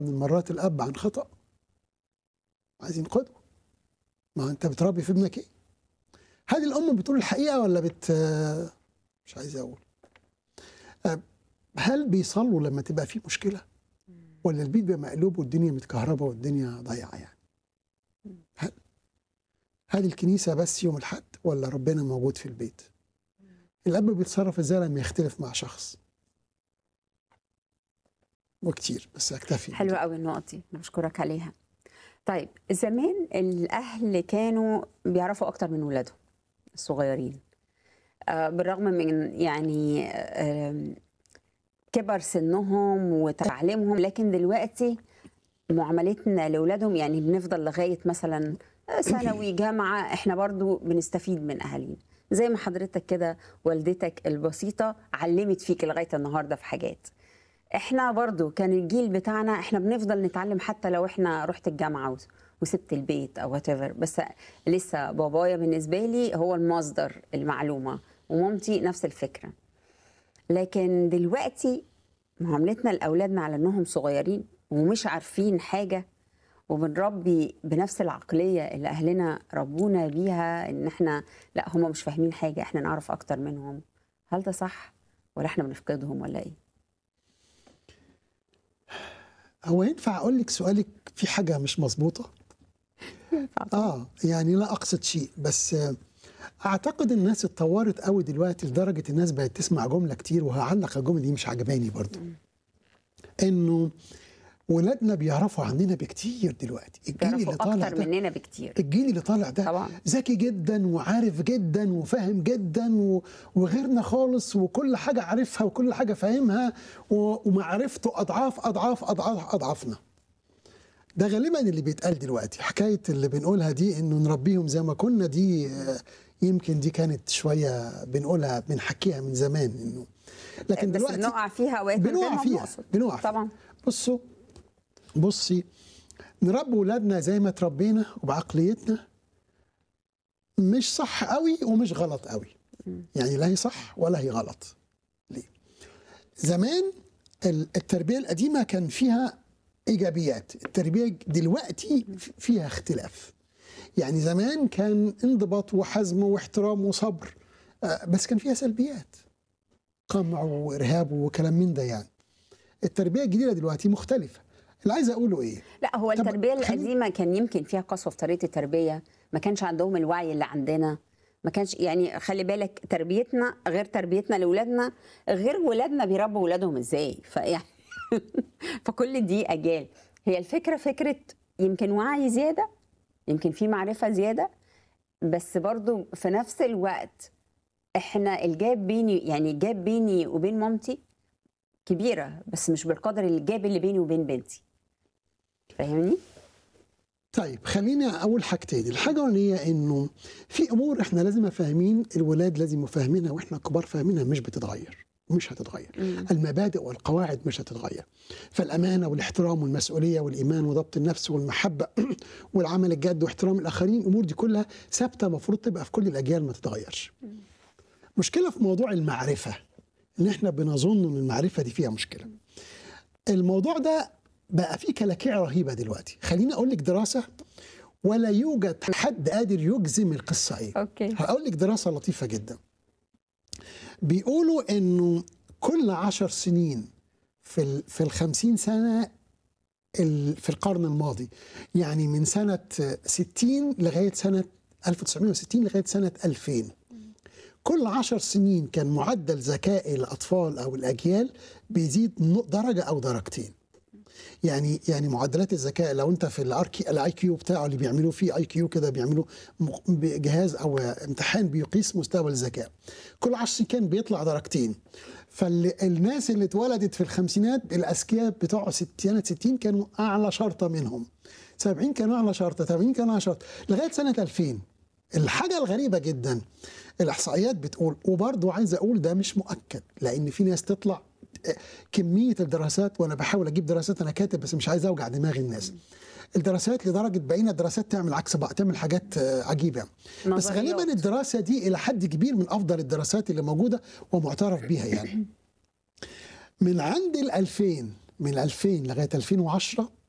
من مرات الاب عن خطا عايز ينقذه ما هو انت بتربي في ابنك ايه هذه الام بتقول الحقيقه ولا بت مش عايز اقول أه، هل بيصلوا لما تبقى في مشكله ولا البيت بيبقى مقلوب والدنيا متكهربه والدنيا ضايعه يعني هل هل الكنيسه بس يوم الحد ولا ربنا موجود في البيت الاب بيتصرف ازاي لما يختلف مع شخص وكتير بس اكتفي حلوة قوي النقط دي بشكرك عليها طيب زمان الأهل كانوا بيعرفوا أكتر من ولادهم الصغيرين آه، بالرغم من يعني آم، كبر سنهم وتعليمهم لكن دلوقتي معاملتنا لأولادهم يعني بنفضل لغاية مثلا ثانوي جامعة احنا برضو بنستفيد من أهالينا زي ما حضرتك كده والدتك البسيطة علمت فيك لغاية النهاردة في حاجات احنا برضو كان الجيل بتاعنا احنا بنفضل نتعلم حتى لو احنا رحت الجامعه وس- وسبت البيت او وات بس لسه بابايا بالنسبه لي هو المصدر المعلومه ومامتي نفس الفكره لكن دلوقتي معاملتنا لاولادنا على انهم صغيرين ومش عارفين حاجه وبنربي بنفس العقليه اللي اهلنا ربونا بيها ان احنا لا هم مش فاهمين حاجه احنا نعرف اكتر منهم هل ده صح ولا احنا بنفقدهم ولا ايه هو ينفع اقول لك سؤالك في حاجه مش مظبوطه اه يعني لا اقصد شيء بس آه، اعتقد الناس اتطورت قوي دلوقتي لدرجه الناس بقت تسمع جمله كتير وهعلق الجمله دي مش عجباني برضو انه ولادنا بيعرفوا عننا بكتير دلوقتي الجيل اللي بيعرفوا طالع اكتر ده مننا بكتير الجيل اللي طالع ده طبعا. ذكي جدا وعارف جدا وفاهم جدا و- وغيرنا خالص وكل حاجه عارفها وكل حاجه فاهمها و- ومعرفته اضعاف اضعاف اضعاف اضعافنا ده غالبا اللي بيتقال دلوقتي حكايه اللي بنقولها دي انه نربيهم زي ما كنا دي آه، يمكن دي كانت شويه بنقولها بنحكيها من زمان انه لكن بس دلوقتي بنقع فيها اوقات من غير بنقع ما فيها بنقصد. بنقع فيها. طبعا بصوا بصي نربي ولادنا زي ما تربينا وبعقليتنا مش صح قوي ومش غلط قوي يعني لا هي صح ولا هي غلط ليه زمان ال- التربية القديمة كان فيها إيجابيات التربية دلوقتي فيها اختلاف يعني زمان كان انضباط وحزم واحترام وصبر آه، بس كان فيها سلبيات قمع وإرهاب وكلام من ده يعني التربية الجديدة دلوقتي مختلفة اللي عايز أقوله إيه لا هو طب التربيه خلي- القديمه كان يمكن فيها قسوه في طريقه التربيه ما كانش عندهم الوعي اللي عندنا ما كانش يعني خلي بالك تربيتنا غير تربيتنا لاولادنا غير ولادنا بيربوا ولادهم ازاي فيعني فكل دي اجيال هي الفكره فكره يمكن وعي زياده يمكن في معرفه زياده بس برضو في نفس الوقت احنا الجاب بيني يعني الجاب بيني وبين مامتي كبيره بس مش بالقدر الجاب اللي بيني وبين بنتي فاهمني؟ طيب خليني اقول حاجتين الحاجه الاولانيه انه في امور احنا لازم فاهمين الولاد لازم يبقوا فاهمينها واحنا كبار فاهمينها مش بتتغير مش هتتغير المبادئ والقواعد مش هتتغير فالامانه والاحترام والمسؤوليه والايمان وضبط النفس والمحبه والعمل الجاد واحترام الاخرين الامور دي كلها ثابته المفروض تبقى في كل الاجيال ما تتغيرش مشكله في موضوع المعرفه ان احنا بنظن ان المعرفه دي فيها مشكله الموضوع ده بقى فيه كلاكيع رهيبه دلوقتي خليني اقول لك دراسه ولا يوجد حد قادر يجزم القصه ايه اوكي هقول لك دراسه لطيفه جدا بيقولوا انه كل عشر سنين في ال في الخمسين سنه ال- في القرن الماضي يعني من سنه 60 لغايه سنه 1960 لغايه سنه 2000 كل عشر سنين كان معدل ذكاء الأطفال أو الأجيال بيزيد ن- درجة أو درجتين يعني يعني معدلات الذكاء لو انت في الاركي الاي كيو بتاعه اللي بيعملوه فيه اي كيو كده بيعملوا م- جهاز او امتحان بيقيس مستوى الذكاء كل 10 سنين كان بيطلع درجتين فالناس اللي اتولدت في الخمسينات الاذكياء بتوع ست- سنه 60 كانوا اعلى شرطه منهم 70 كانوا اعلى شرطه 80 كانوا اعلى شرطه لغايه سنه 2000 الحاجه الغريبه جدا الاحصائيات بتقول وبرضه عايز اقول ده مش مؤكد لان في ناس تطلع كميه الدراسات وانا بحاول اجيب دراسات انا كاتب بس مش عايز اوجع دماغ الناس الدراسات لدرجه بقينا الدراسات تعمل عكس بقى تعمل حاجات آه، عجيبه بس نظريات. غالبا الدراسه دي الى حد كبير من افضل الدراسات اللي موجوده ومعترف بيها يعني من عند ال 2000 من 2000 لغايه 2010